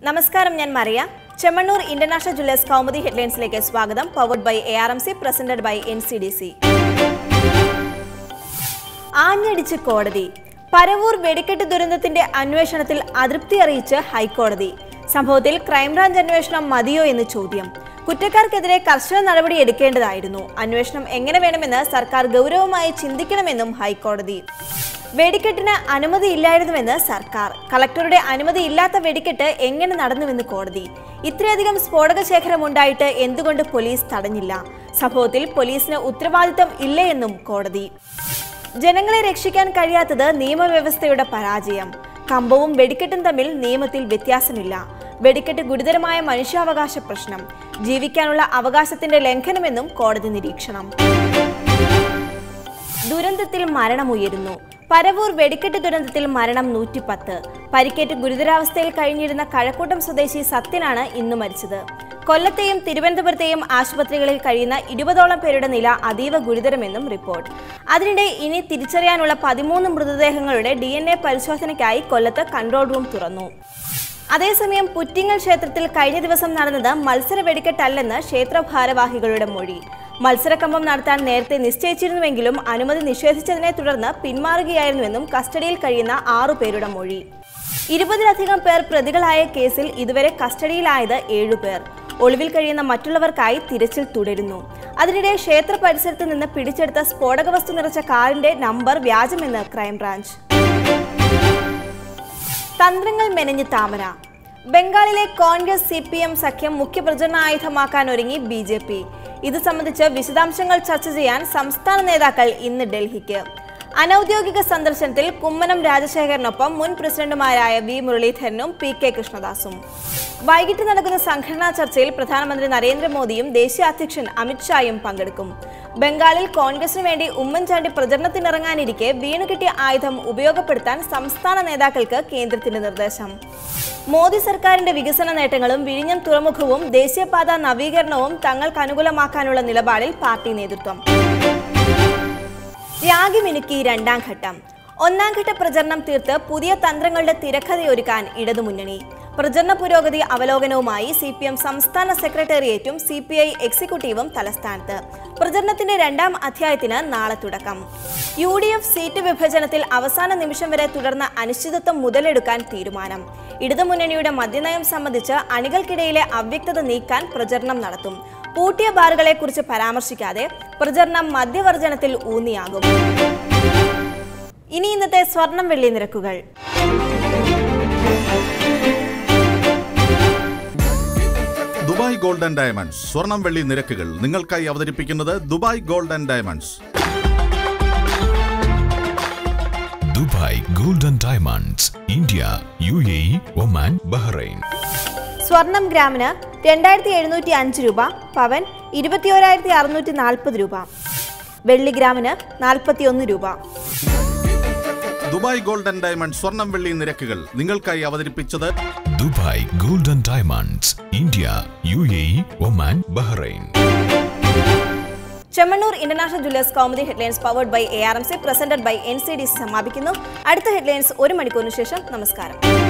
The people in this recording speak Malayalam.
നമസ്കാരം ഞാൻ മറിയ ചെമ്മണ്ണൂർ ഇന്റർനാഷണൽ ജ്വല്ലേഴ്സ് കൗമുദി ഹെഡ്ലൈൻസിലേക്ക് സ്വാഗതം powered by A R M C presented by N C D C ആഞ്ഞടിച്ച് കോടതി പരവൂർ വെടിക്കെട്ട് ദുരന്തത്തിന്റെ അന്വേഷണത്തിൽ അതൃപ്തി അറിയിച്ച് ഹൈക്കോടതി സംഭവത്തിൽ ക്രൈംബ്രാഞ്ച് അന്വേഷണം മതിയോ എന്ന് ചോദ്യം കുറ്റക്കാർക്കെതിരെ കർശന നടപടി എടുക്കേണ്ടതായിരുന്നു അന്വേഷണം എങ്ങനെ വേണമെന്ന് സർക്കാർ ഗൗരവമായി ചിന്തിക്കണമെന്നും ഹൈക്കോടതി വെടിക്കെട്ടിന് അനുമതിയില്ലായിരുന്നുവെന്ന് സർക്കാർ കളക്ടറുടെ അനുമതിയില്ലാത്ത വെടിക്കെട്ട് എങ്ങനെ നടന്നുവെന്ന് കോടതി ഇത്രയധികം സ്ഫോടക ശേഖരം ഉണ്ടായിട്ട് എന്തുകൊണ്ട് പോലീസ് തടഞ്ഞില്ല സംഭവത്തിൽ പോലീസിന് ഉത്തരവാദിത്തം ഇല്ലയെന്നും കോടതി ജനങ്ങളെ രക്ഷിക്കാൻ കഴിയാത്തത് നിയമവ്യവസ്ഥയുടെ പരാജയം കമ്പവും വെടിക്കെട്ടും തമ്മിൽ നിയമത്തിൽ വ്യത്യാസമില്ല വെടിക്കെട്ട് ഗുരുതരമായ മനുഷ്യാവകാശ പ്രശ്നം ജീവിക്കാനുള്ള അവകാശത്തിന്റെ ലംഘനമെന്നും കോടതി നിരീക്ഷണം ദുരന്തത്തിൽ മരണമുയരുന്നു പരവൂർ വെടിക്കെട്ട് ദുരന്തത്തിൽ മരണം നൂറ്റിപ്പത്ത് പരിക്കേറ്റ് ഗുരുതരാവസ്ഥയിൽ കഴിഞ്ഞിരുന്ന കഴക്കൂട്ടം സ്വദേശി സത്യനാണ് ഇന്ന് മരിച്ചത് കൊല്ലത്തെയും തിരുവനന്തപുരത്തെയും ആശുപത്രികളിൽ കഴിയുന്ന ഇരുപതോളം പേരുടെ നില അതീവ ഗുരുതരമെന്നും റിപ്പോർട്ട് അതിനിടെ ഇനി തിരിച്ചറിയാനുള്ള പതിമൂന്ന് മൃതദേഹങ്ങളുടെ ഡി പരിശോധനയ്ക്കായി കൊല്ലത്ത് കൺട്രോൾ റൂം തുറന്നു അതേസമയം പുറ്റിങ്ങൽ ക്ഷേത്രത്തിൽ കഴിഞ്ഞ ദിവസം നടന്നത് മത്സര വെടിക്കെട്ടല്ലെന്ന് ക്ഷേത്ര ഭാരവാഹികളുടെ മൊഴി മത്സരക്കമ്പം നടത്താൻ നേരത്തെ നിശ്ചയിച്ചിരുന്നുവെങ്കിലും അനുമതി നിഷേധിച്ചതിനെ തുടർന്ന് പിന്മാറുകയായിരുന്നുവെന്നും കസ്റ്റഡിയിൽ കഴിയുന്ന ആറു പേരുടെ മൊഴി ഇരുപതിലധികം പേർ പ്രതികളായ കേസിൽ ഇതുവരെ കസ്റ്റഡിയിലായത് ഏഴുപേർ ഒളിവിൽ കഴിയുന്ന മറ്റുള്ളവർക്കായി തിരച്ചിൽ തുടരുന്നു അതിനിടെ ക്ഷേത്ര പരിസരത്ത് നിന്ന് പിടിച്ചെടുത്ത സ്ഫോടക വസ്തു നിറച്ച കാറിന്റെ നമ്പർ വ്യാജമെന്ന് ക്രൈംബ്രാഞ്ച് തന്ത്രങ്ങൾ മെനഞ്ഞ് താമര ബംഗാളിലെ കോൺഗ്രസ് സി പി എം സഖ്യം മുഖ്യപ്രചരണായുധമാക്കാൻ ഒരുങ്ങി ബി ജെ പി ഇത് സംബന്ധിച്ച് വിശദാംശങ്ങൾ ചർച്ച ചെയ്യാൻ സംസ്ഥാന നേതാക്കൾ ഇന്ന് ഡൽഹിക്ക് അനൌദ്യോഗിക സന്ദർശനത്തിൽ കുമ്മനം രാജശേഖരനൊപ്പം മുൻ പ്രസിഡന്റുമാരായ വി മുരളീധരനും പി കെ കൃഷ്ണദാസും വൈകിട്ട് നടക്കുന്ന സംഘടനാ ചർച്ചയിൽ പ്രധാനമന്ത്രി നരേന്ദ്രമോദിയും ദേശീയ അധ്യക്ഷൻ അമിത്ഷായും പങ്കെടുക്കും ബംഗാളിൽ കോൺഗ്രസിന് വേണ്ടി ഉമ്മൻചാണ്ടി പ്രചരണത്തിനിറങ്ങാനിരിക്കെ വീണുകിട്ടിയ ആയുധം ഉപയോഗപ്പെടുത്താൻ സംസ്ഥാന നേതാക്കൾക്ക് കേന്ദ്രത്തിന്റെ നിർദ്ദേശം മോദി സർക്കാരിന്റെ വികസന നേട്ടങ്ങളും വിഴിഞ്ഞം തുറമുഖവും ദേശീയപാത നവീകരണവും തങ്ങൾക്ക് അനുകൂലമാക്കാനുള്ള നിലപാടിൽ പാർട്ടി നേതൃത്വം രാഗിമിനുക്കി രണ്ടാം ഘട്ടം ഒന്നാം ഘട്ട പ്രചരണം തീർത്ത് പുതിയ തന്ത്രങ്ങളുടെ തിരക്കഥയൊരുക്കാൻ ഇടതുമുന്നണി പ്രചരണ പുരോഗതി അവലോകനവുമായി സി പി എം സംസ്ഥാന സെക്രട്ടേറിയറ്റും സി പി ഐ എക്സിക്യൂട്ടീവും തലസ്ഥാനത്ത് പ്രചരണത്തിന്റെ രണ്ടാം അധ്യായത്തിന് നാളെ തുടക്കം യു ഡി എഫ് സീറ്റ് വിഭജനത്തിൽ അവസാന നിമിഷം വരെ തുടർന്ന അനിശ്ചിതത്വം മുതലെടുക്കാൻ തീരുമാനം ഇടതുമുന്നണിയുടെ മദ്യനയം സംബന്ധിച്ച് അണികൾക്കിടയിലെ അവ്യക്തത നീക്കാൻ പ്രചരണം നടത്തും പൂട്ടിയ ബാറുകളെക്കുറിച്ച് പരാമർശിക്കാതെ പ്രചരണം മദ്യവർജനത്തിൽ ഊന്നിയാകും ഇനി ഇന്നത്തെ സ്വർണം വെള്ളി നിരക്കുകൾ ദുബായ് ഗോൾഡ് ആൻഡ് ഡയമണ്ട്സ് സ്വർണം വെള്ളി നിരക്കുകൾ നിങ്ങൾക്കായി അവതരിപ്പിക്കുന്നത് Dubai gold and diamonds Dubai gold and diamonds India U A E Oman Bahrain സ്വർണം ഗ്രാമിന് രണ്ടായിരത്തി എഴുന്നൂറ്റി അഞ്ച് രൂപ പവൻ ഇരുപത്തിയോരായിരത്തി അറുന്നൂറ്റി നാൽപ്പത് രൂപ വെള്ളി ഗ്രാമിന് നാൽപ്പത്തി ഒന്ന് രൂപ ദുബായ് ഗോൾഡ് ആൻഡ് ഡയമണ്ട്സ് സ്വർണം വെള്ളി നിരക്കുകൾ നിങ്ങൾക്കായി അവതരിപ്പിച്ചത് Dubai gold and diamonds India U A E Oman Bahrain Chemmannur international jewellers Kaumudi headlines powered by A R M C presented by N C D C സമാപിക്കുന്നു അടുത്ത ഹെഡ്ലൈൻസ് ഒരു മണിക്കൂറിന് ശേഷം നമസ്കാരം